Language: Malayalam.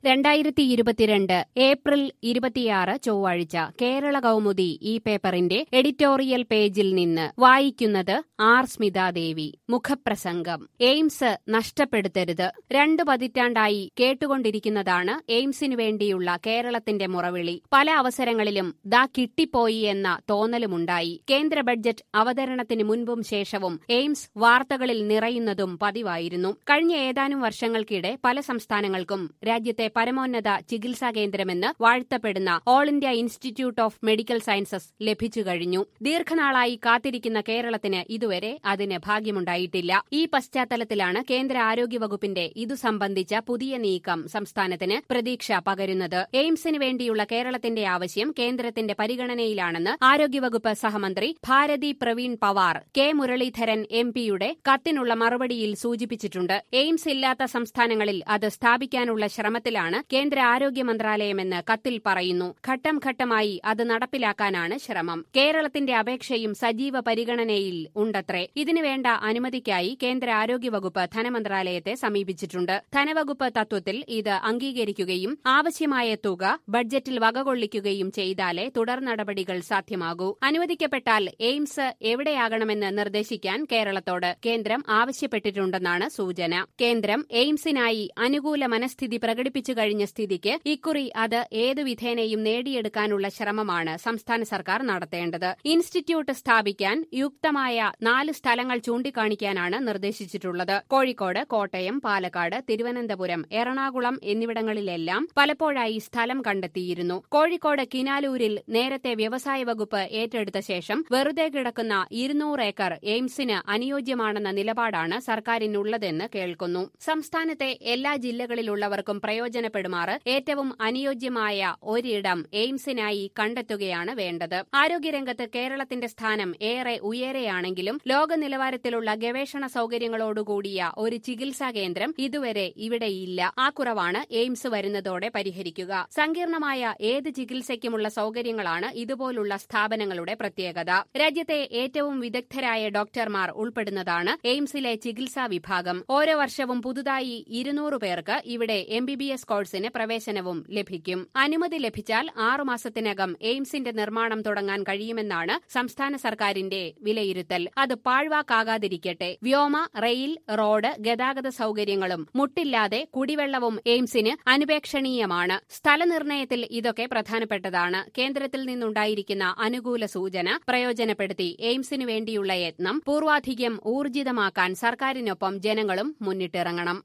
രണ്ടായിരത്തി ഇരുപത്തിരണ്ട് ഏപ്രിൽ ഇരുപത്തിയാറ് ചൊവ്വാഴ്ച കേരള കൗമുദി ഈ പേപ്പറിന്റെ എഡിറ്റോറിയൽ പേജിൽ നിന്ന് വായിക്കുന്നത് ആർ സ്മിതാദേവി മുഖപ്രസംഗം എയിംസ് നഷ്ടപ്പെടുത്തരുത് രണ്ടു പതിറ്റാണ്ടായി കേട്ടുകൊണ്ടിരിക്കുന്നതാണ് എയിംസിനു വേണ്ടിയുള്ള കേരളത്തിന്റെ മുറവിളി പല അവസരങ്ങളിലും ദാ കിട്ടിപ്പോയി എന്ന തോന്നലുമുണ്ടായി കേന്ദ്ര ബഡ്ജറ്റ് അവതരണത്തിന് മുൻപും ശേഷവും എയിംസ് വാർത്തകളിൽ നിറയുന്നതും പതിവായിരുന്നു കഴിഞ്ഞ ഏതാനും വർഷങ്ങൾക്കിടെ പല സംസ്ഥാനങ്ങൾക്കും രാജ്യത്തെ പരമോന്നത ചികിത്സാ കേന്ദ്രമെന്ന് വാഴ്ത്തപ്പെടുന്ന all India institute of medical sciences ലഭിച്ചു കഴിഞ്ഞു ദീർഘനാളായി കാത്തിരിക്കുന്ന കേരളത്തിന് ഇതുവരെ അതിന് ഭാഗ്യമുണ്ടായിട്ടില്ല ഈ പശ്ചാത്തലത്തിലാണ് കേന്ദ്ര ആരോഗ്യവകുപ്പിന്റെ ഇതു സംബന്ധിച്ച പുതിയ നീക്കം സംസ്ഥാനത്തിന് പ്രതീക്ഷ പകരുന്നത് എയിംസിന് വേണ്ടിയുള്ള കേരളത്തിന്റെ ആവശ്യം കേന്ദ്രത്തിന്റെ പരിഗണനയിലാണെന്ന് ആരോഗ്യവകുപ്പ് സഹമന്ത്രി ഭാരതി പ്രവീൺ പവാർ കെ മുരളീധരൻ എം പിയുടെ കത്തിനുള്ള മറുപടിയിൽ സൂചിപ്പിച്ചിട്ടുണ്ട് എയിംസ് ഇല്ലാത്ത സംസ്ഥാനങ്ങളിൽ അത് സ്ഥാപിക്കാനുള്ള ശ്രമത്തിലാണ് കേന്ദ്ര ആരോഗ്യ മന്ത്രാലയമെന്ന് കത്തിൽ പറയുന്നു ഘട്ടം ഘട്ടമായി അത് നടപ്പിലാക്കാനാണ് ശ്രമം കേരളത്തിന്റെ അപേക്ഷയും സജീവ പരിഗണനയിൽ ഉണ്ടത്രേ ഇതിനുവേണ്ട അനുമതിക്കായി കേന്ദ്ര ആരോഗ്യവകുപ്പ് ധനമന്ത്രാലയത്തെ സമീപിച്ചിട്ടുണ്ട് ധനവകുപ്പ് തത്വത്തിൽ ഇത് അംഗീകരിക്കുകയും ആവശ്യമായ തുക ബഡ്ജറ്റിൽ വകകൊള്ളിക്കുകയും ചെയ്താലേ തുടർ നടപടികൾ സാധ്യമാകൂ അനുവദിക്കപ്പെട്ടാൽ എയിംസ് എവിടെയാകണമെന്ന് നിർദ്ദേശിക്കാൻ കേരളത്തോട് കേന്ദ്രം ആവശ്യപ്പെട്ടിട്ടുണ്ടെന്നാണ് സൂചന കേന്ദ്രം എയിംസിനായി അനുകൂല മനസ്ഥിതി പ്രകടിപ്പിച്ചു കഴിഞ്ഞ സ്ഥിതിക്ക് ഇക്കുറി അത് ഏതു വിധേനയും നേടിയെടുക്കാനുള്ള ശ്രമമാണ് സംസ്ഥാന സർക്കാർ നടത്തേണ്ടത് ഇൻസ്റ്റിറ്റ്യൂട്ട് സ്ഥാപിക്കാൻ യുക്തമായ നാല് സ്ഥലങ്ങൾ ചൂണ്ടിക്കാണിക്കാനാണ് നിർദ്ദേശിച്ചിട്ടുള്ളത് കോഴിക്കോട് കോട്ടയം പാലക്കാട് തിരുവനന്തപുരം എറണാകുളം എന്നിവിടങ്ങളിലെല്ലാം പലപ്പോഴായി സ്ഥലം കണ്ടെത്തിയിരുന്നു കോഴിക്കോട് കിനാലൂരിൽ നേരത്തെ വ്യവസായ വകുപ്പ് ഏറ്റെടുത്ത ശേഷം വെറുതെ കിടക്കുന്ന ഇരുന്നൂറ് ഏക്കർ എയിംസിന് അനുയോജ്യമാണെന്ന നിലപാടാണ് സർക്കാരിനുള്ളതെന്ന് കേൾക്കുന്നു സംസ്ഥാനത്തെ എല്ലാ ജില്ലകളിലുള്ളവർക്കും പ്രയോജനപ്പെടുമാറ് ഏറ്റവും അനുയോജ്യമായ ഒരിടം എയിംസിനായി കണ്ടെത്തുകയാണ് വേണ്ടത് ആരോഗ്യരംഗത്ത് കേരളത്തിന്റെ സ്ഥാനം ഏറെ ഉയരെയാണെങ്കിലും ലോക നിലവാരത്തിലുള്ള ഗവേഷണ സൌകര്യങ്ങളോടുകൂടിയ ഒരു ചികിത്സാ കേന്ദ്രം ഇതുവരെ ഇവിടെയില്ല ആ കുറവാണ് എയിംസ് വരുന്നതോടെ പരിഹരിക്കുക സങ്കീർണമായ ഏത് ചികിത്സയ്ക്കുമുള്ള സൌകര്യങ്ങളാണ് ഇതുപോലുള്ള സ്ഥാപനങ്ങളുടെ പ്രത്യേകത രാജ്യത്തെ ഏറ്റവും വിദഗ്ധരായ ഡോക്ടർമാർ ഉൾപ്പെടുന്നതാണ് എയിംസിലെ ചികിത്സാ വിഭാഗം ഓരോ വർഷവും പുതുതായി ഇരുന്നൂറ് പേർക്ക് ഇവിടെ എം ബി ബി എസ് കോഴ്സിന് പ്രവേശനവും ലഭിക്കും അനുമതി ലഭിച്ചാൽ ആറുമാസത്തിനകം എയിംസിന്റെ നിർമ്മാണം തുടങ്ങാൻ കഴിയുമെന്നാണ് സംസ്ഥാന സർക്കാരിന്റെ വിലയിരുത്തൽ അത് പാഴ്വാക്കാകാതിരിക്കട്ടെ വ്യോമ റെയിൽ റോഡ് ഗതാഗത സൌകര്യങ്ങളും മുട്ടില്ലാതെ കുടിവെള്ളവും എയിംസിന് അനുപേക്ഷണീയമാണ് സ്ഥലനിർണയത്തിൽ ഇതൊക്കെ പ്രധാനപ്പെട്ടതാണ് കേന്ദ്രത്തിൽ നിന്നുണ്ടായിരിക്കുന്ന അനുകൂല സൂചന പ്രയോജനപ്പെടുത്തി എയിംസിനു വേണ്ടിയുള്ള യത്നം പൂർവാധികം ഊർജിതമാക്കാൻ സർക്കാരിനൊപ്പം ജനങ്ങളും മുന്നിട്ടിറങ്ങണം